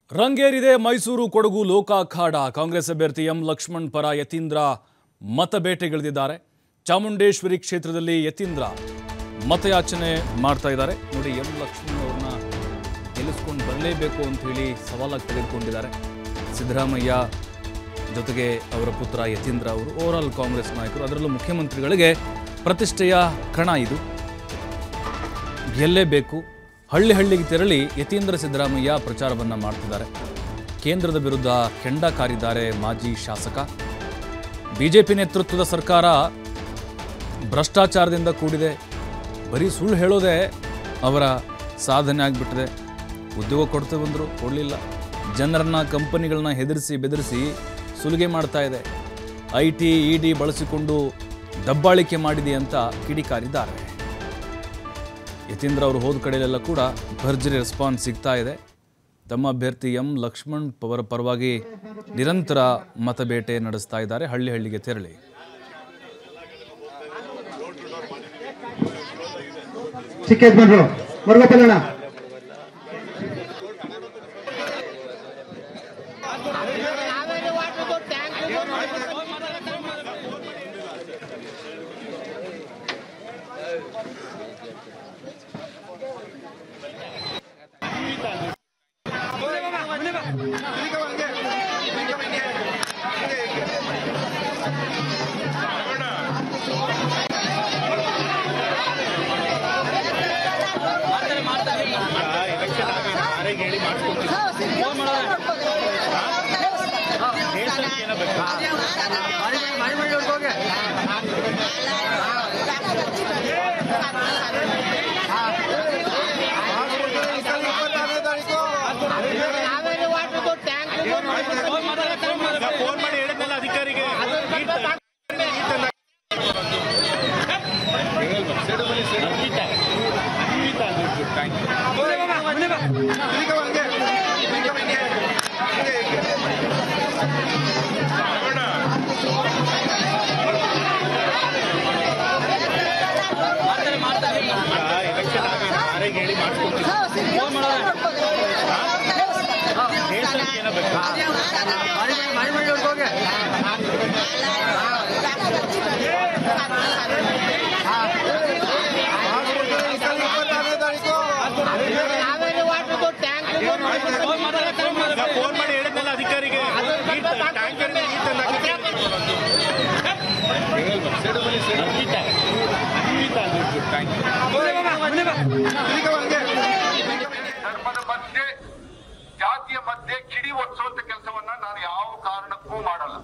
ರಂಗೇರಿದೆ ಮೈಸೂರು ಕೊಡಗು ಲೋಕಾಖಾಡ ಕಾಂಗ್ರೆಸ್ ಅಭ್ಯರ್ಥಿ ಎಂ ಲಕ್ಷ್ಮಣ್ ಪರ ಯತೀಂದ್ರ ಮತಬೇಟೆಗಿಳಿದಿದ್ದಾರೆ ಚಾಮುಂಡೇಶ್ವರಿ ಕ್ಷೇತ್ರದಲ್ಲಿ ಯತೀಂದ್ರ ಮತಯಾಚನೆ ಮಾಡ್ತಾ ಇದ್ದಾರೆ ನೋಡಿ ಎಂ ಲಕ್ಷ್ಮಣ್ ಅವ್ರನ್ನ ಗೆಲ್ಲಿಸ್ಕೊಂಡು ಬರಲೇಬೇಕು ಅಂತ ಹೇಳಿ ಸವಾಲಾಗಿ ತೆಗೆದುಕೊಂಡಿದ್ದಾರೆ ಸಿದ್ದರಾಮಯ್ಯ ಜೊತೆಗೆ ಅವರ ಪುತ್ರ ಯತೀಂದ್ರ ಅವರು ಓವರಾಲ್ ಕಾಂಗ್ರೆಸ್ ನಾಯಕರು ಅದರಲ್ಲೂ ಮುಖ್ಯಮಂತ್ರಿಗಳಿಗೆ ಪ್ರತಿಷ್ಠೆಯ ಕಣ ಇದು ಗೆಲ್ಲೇಬೇಕು ಹಳ್ಳಿ ಹಳ್ಳಿಗೆ ತೆರಳಿ ಯತೀಂದ್ರ ಸಿದ್ದರಾಮಯ್ಯ ಪ್ರಚಾರವನ್ನ ಮಾಡ್ತಿದ್ದಾರೆ ಕೇಂದ್ರದ ವಿರುದ್ಧ ಕೆಂಡ ಕಾರಿದ್ದಾರೆ ಮಾಜಿ ಶಾಸಕ ಬಿಜೆಪಿ ನೇತೃತ್ವದ ಸರ್ಕಾರ ಭ್ರಷ್ಟಾಚಾರದಿಂದ ಕೂಡಿದೆ ಬರೀ ಸುಳ್ಳು ಹೇಳೋದೇ ಅವರ ಸಾಧನೆ ಆಗಿಬಿಟ್ಟಿದೆ ಉದ್ಯೋಗ ಕೊಡ್ತೇವೆ ಬಂದರು ಕೊಡಲಿಲ್ಲ ಜನರನ್ನ ಕಂಪನಿಗಳನ್ನ ಹೆದರಿಸಿ ಬೆದರಿಸಿ ಸುಲಿಗೆ ಮಾಡ್ತಾ ಇದೆ ಐ ಟಿ ಇ ಡಿ ಬಳಸಿಕೊಂಡು ದಬ್ಬಾಳಿಕೆ ಮಾಡಿದೆ ಅಂತ ಕಿಡಿಕಾರಿದ್ದಾರೆ ಯತೀಂದ್ರ ಅವರು ಹೋದ ಕಡೆಯಲ್ಲೆಲ್ಲ ಕೂಡ ಭರ್ಜರಿ ರೆಸ್ಪಾನ್ಸ್ ಸಿಗ್ತಾ ಇದೆ ತಮ್ಮ ಅಭ್ಯರ್ಥಿ ಎಂ ಲಕ್ಷ್ಮಣ್ ಅವರ ಪರವಾಗಿ ನಿರಂತರ ಮತಬೇಟೆ ನಡೆಸ್ತಾ ಇದ್ದಾರೆ ಹಳ್ಳಿ ಹಳ್ಳಿಗೆ ತೆರಳಿ ಚಿಕ್ಕ ಯಜಮಾನ್ರು ಮರುಗಪ್ಪಲ್ಲಣ್ಣ ಫೋನ್ ಮಾಡಿ ಹೇಳಿದ್ನಲ್ಲ ಅಧಿಕಾರಿಗೆ ನೀರ್ ತ- ನೀರ್ ತಂದ- ಎಲೆಕ್ಷನ್ ಆಗಿ ಯಾರಿಗೆ ಹೇಳಿ ಮಾಡಿಸ್ಕೊಡ್ತೀನಿ ದೇಶಕ್ಕೆ ಏನೋ ಬೇಕು ಫೋನ್ ಮಾಡಿ ಹೇಳಿದ್ನಲ್ಲ ಅಧಿಕಾರಿಗೆ ನೀರ್ ತ- ಟ್ಯಾಂಕರ್ ನೀರ್ ತಂದಾಕಿದ್ರೆ ಧರ್ಮದ ಮಧ್ಯೆ ಜಾತಿಯ ಮಧ್ಯೆ ಕಿಡಿ ಒಡಿಸುವಂತ ಕೆಲಸವನ್ನ ನಾನು ಯಾವ ಕಾರಣಕ್ಕೂ ಮಾಡಲ್ಲ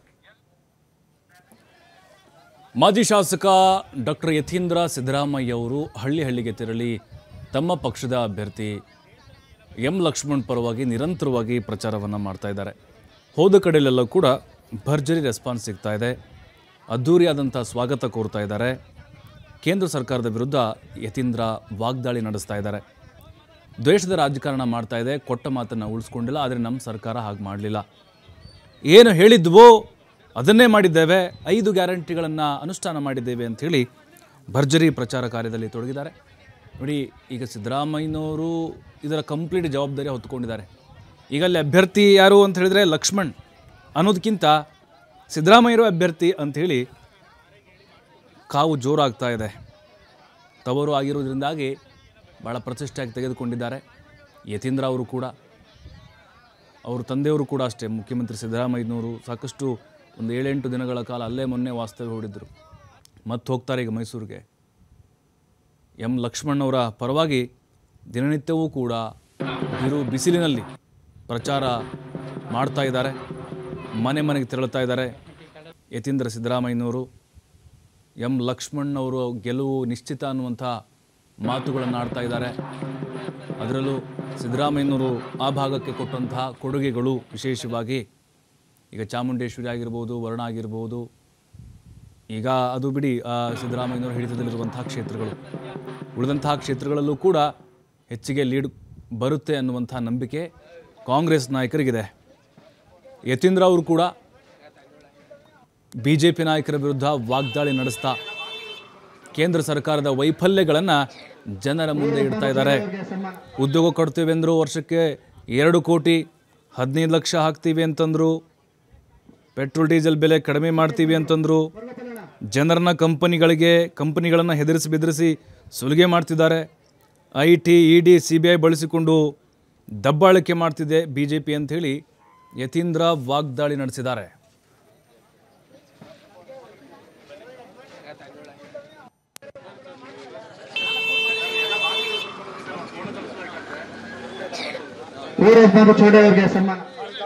ಮಾಜಿ ಶಾಸಕ ಡಾಕ್ಟರ್ ಯತೀಂದ್ರ ಸಿದ್ದರಾಮಯ್ಯ ಅವರು ಹಳ್ಳಿ ಹಳ್ಳಿಗೆ ತೆರಳಿ ತಮ್ಮ ಪಕ್ಷದ ಅಭ್ಯರ್ಥಿ ಎಂ ಲಕ್ಷ್ಮಣ್ ಪರವಾಗಿ ನಿರಂತರವಾಗಿ ಪ್ರಚಾರವನ್ನು ಮಾಡ್ತಾ ಇದ್ದಾರೆ ಹೋದ ಕಡೆಯಲ್ಲೆಲ್ಲ ಕೂಡ ಭರ್ಜರಿ ರೆಸ್ಪಾನ್ಸ್ ಸಿಗ್ತಾ ಇದೆ ಅದ್ಧೂರಿಯಾದಂಥ ಸ್ವಾಗತ ಕೋರ್ತಾ ಇದ್ದಾರೆ ಕೇಂದ್ರ ಸರ್ಕಾರದ ವಿರುದ್ಧ ಯತೀಂದ್ರ ವಾಗ್ದಾಳಿ ನಡೆಸ್ತಾ ಇದ್ದಾರೆ ದ್ವೇಷದ ರಾಜಕಾರಣ ಮಾಡ್ತಾ ಇದೆ ಕೊಟ್ಟ ಮಾತನ್ನು ಉಳಿಸ್ಕೊಂಡಿಲ್ಲ ಆದರೆ ನಮ್ಮ ಸರ್ಕಾರ ಹಾಗೆ ಮಾಡಲಿಲ್ಲ ಏನು ಹೇಳಿದ್ವೋ ಅದನ್ನೇ ಮಾಡಿದ್ದೇವೆ ಐದು ಗ್ಯಾರಂಟಿಗಳನ್ನು ಅನುಷ್ಠಾನ ಮಾಡಿದ್ದೇವೆ ಅಂಥೇಳಿ ಭರ್ಜರಿ ಪ್ರಚಾರ ಕಾರ್ಯದಲ್ಲಿ ತೊಡಗಿದ್ದಾರೆ ನೋಡಿ ಈಗ ಸಿದ್ದರಾಮಯ್ಯನವರು ಇದರ ಕಂಪ್ಲೀಟ್ ಜವಾಬ್ದಾರಿ ಹೊತ್ಕೊಂಡಿದ್ದಾರೆ ಈಗ ಅಲ್ಲಿ ಅಭ್ಯರ್ಥಿ ಯಾರು ಅಂತ ಹೇಳಿದ್ರೆ ಲಕ್ಷ್ಮಣ್ ಅನ್ನೋದಕ್ಕಿಂತ ಸಿದ್ದರಾಮಯ್ಯರು ಅಭ್ಯರ್ಥಿ ಅಂಥೇಳಿ ಕಾವು ಜೋರಾಗ್ತಾ ಇದೆ ತವರು ಆಗಿರೋದ್ರಿಂದಾಗಿ ಭಾಳ ಪ್ರತಿಷ್ಠೆಯಾಗಿ ತೆಗೆದುಕೊಂಡಿದ್ದಾರೆ ಯತೀಂದ್ರ ಅವರು ಕೂಡ ಅವ್ರ ತಂದೆಯವರು ಕೂಡ ಅಷ್ಟೇ ಮುಖ್ಯಮಂತ್ರಿ ಸಿದ್ದರಾಮಯ್ಯನವರು ಸಾಕಷ್ಟು ಒಂದು ಏಳೆಂಟು ದಿನಗಳ ಕಾಲ ಅಲ್ಲೇ ಮೊನ್ನೆ ವಾಸ್ತವ್ಯ ಹೂಡಿದ್ರು ಮತ್ತೆ ಹೋಗ್ತಾರೆ ಈಗ ಮೈಸೂರಿಗೆ ಎಂ ಲಕ್ಷ್ಮಣ್ಣವರ ಪರವಾಗಿ ದಿನನಿತ್ಯವೂ ಕೂಡ ಬಿರು ಬಿಸಿಲಿನಲ್ಲಿ ಪ್ರಚಾರ ಮಾಡ್ತಾ ಇದ್ದಾರೆ ಮನೆ ಮನೆಗೆ ತೆರಳುತ್ತಾ ಇದ್ದಾರೆ ಯತೀಂದ್ರ ಸಿದ್ದರಾಮಯ್ಯನವರು ಎಂ ಲಕ್ಷ್ಮಣ್ಣವರು ಗೆಲುವು ನಿಶ್ಚಿತ ಅನ್ನುವಂಥ ಮಾತುಗಳನ್ನು ಆಡ್ತಾ ಇದ್ದಾರೆ ಅದರಲ್ಲೂ ಸಿದ್ದರಾಮಯ್ಯನವರು ಆ ಭಾಗಕ್ಕೆ ಕೊಟ್ಟಂತಹ ಕೊಡುಗೆಗಳು ವಿಶೇಷವಾಗಿ ಈಗ ಚಾಮುಂಡೇಶ್ವರಿ ಆಗಿರ್ಬೋದು ವರ್ಣ ಆಗಿರ್ಬೋದು ಈಗ ಅದು ಬಿಡಿ ಆ, ಸಿದ್ದರಾಮಯ್ಯನವರು ಹಿಡಿತದಲ್ಲಿರುವಂತಹ ಕ್ಷೇತ್ರಗಳು ಉಳಿದಂತಹ ಕ್ಷೇತ್ರಗಳಲ್ಲೂ ಕೂಡ ಹೆಚ್ಚಿಗೆ ಲೀಡ್ ಬರುತ್ತೆ ಅನ್ನುವಂಥ ನಂಬಿಕೆ ಕಾಂಗ್ರೆಸ್ ನಾಯಕರಿಗಿದೆ ಯತೀಂದ್ರ ಅವರು ಕೂಡ ಬಿ ಜೆ ಪಿ ನಾಯಕರ ವಿರುದ್ಧ ವಾಗ್ದಾಳಿ ನಡೆಸ್ತಾ ಕೇಂದ್ರ ಸರ್ಕಾರದ ವೈಫಲ್ಯಗಳನ್ನು ಜನರ ಮುಂದೆ ಇಡ್ತಾ ಇದ್ದಾರೆ ಉದ್ಯೋಗ ಕೊಡ್ತೇವೆ ಅಂದರು ವರ್ಷಕ್ಕೆ ಎರಡು ಕೋಟಿ ಹದಿನೈದು ಲಕ್ಷ ಹಾಕ್ತೀವಿ ಅಂತಂದರು ಪೆಟ್ರೋಲ್ ಡೀಸೆಲ್ ಬೆಲೆ ಕಡಿಮೆ ಮಾಡ್ತೀವಿ ಅಂತಂದರು ಜನರನ್ನ ಕಂಪನಿಗಳಿಗೆ ಕಂಪನಿಗಳನ್ನು ಹೆದರಿಸಿ ಬೆದರಿಸಿ ಸುಲಿಗೆ ಮಾಡ್ತಿದ್ದಾರೆ I T E D C B I ಬಳಸಿಕೊಂಡು ದಬ್ಬಾಳಿಕೆ ಮಾಡ್ತಿದೆ ಬಿ ಜೆ ಪಿ ಅಂಥೇಳಿ ಯತೀಂದ್ರ ವಾಗ್ದಾಳಿ ನಡೆಸಿದ್ದಾರೆ ಊರ ಯಜಮಾನರು ಚೌಡೆ ಅವರಿಗೆ ಸನ್ಮಾನ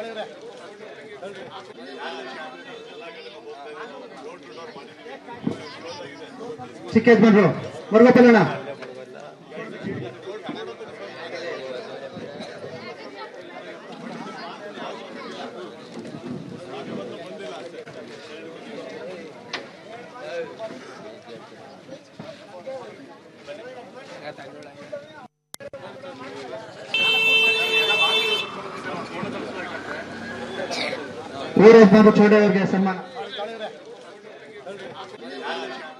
ಚಿಕ್ಕ ಯಜಮಾನರು ಮರುಗೋಪಾಲಣ್ಣ ಊರ ಯಜಮಾನರು ಚೌಡೆ ಅವರಿಗೆ ಸನ್ಮಾನ